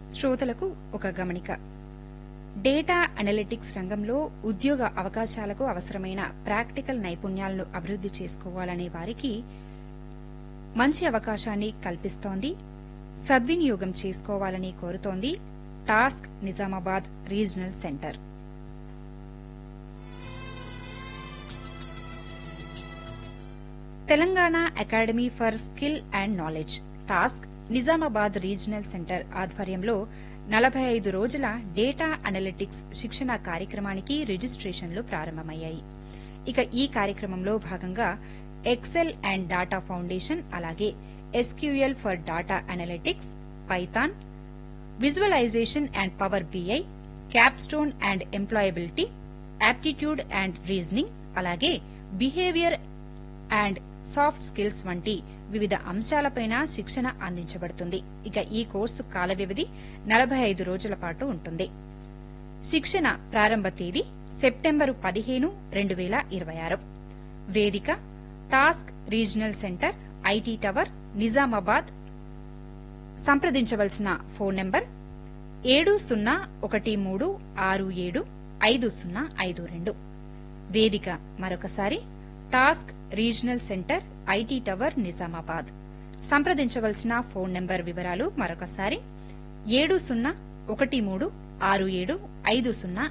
శ్రోతలకు ఒక గమనిక డేటా అనలిటిక్స్ రంగంలో ఉద్యోగ అవకాశాలకు అవసరమైన ప్రాక్టికల్ నైపుణ్యాలను అభివృద్ది చేసుకోవాలనే వారికి మంచి అవకాశాన్ని కల్పిస్తోంది సద్వినియోగం చేసుకోవాలని కోరుతోంది TASK Nizamabad regional centre Telangana academy for skill and knowledge TASK Nizamabad regional centre ఆధ్వర్యంలో నలభై ఐదు రోజుల డేటా అనలిటిక్స్ శిక్షణ కార్యక్రమానికి రిజిస్ట్రేషన్లు ప్రారంభమయ్యాయి ఇక ఈ కార్యక్రమంలో భాగంగా ఎక్సెల్ అండ్ డాటా ఫౌండేషన్ అలాగే SQL for data analytics Python visualisation and Power BI capstone and employability aptitude and reasoning అలాగే బిహేవియర్ అండ్ సాఫ్ట్ స్కిల్స్ వంటి వివిధ అంశాలపైన శిక్షణ అందించబడుతుంది ఇక ఈ కోర్సు కాల వ్యవధి నలభై ఐదు రోజుల పాటు ఉంటుంది శిక్షణ ప్రారంభ తేదీ సెప్టెంబరు పదిహేను రెండు వేల ఇరవై ఆరు వేదిక TASK regional centre IT tower Nizamabad సంప్రదించవలసిన ఫోన్ నంబర్ ఏడు సున్నా ఒకటి మూడు ఆరు ఏడు ఐదు సున్నా ఐదు రెండు వేదిక మరొకసారి TASK regional centre IT tower Nizamabad సంప్రదించవలసిన ఫోన్ నంబర్ వివరాలు మరొకసారి ఏడు సున్నా ఒకటి మూడు ఆరు ఏడు ఐదు సున్నా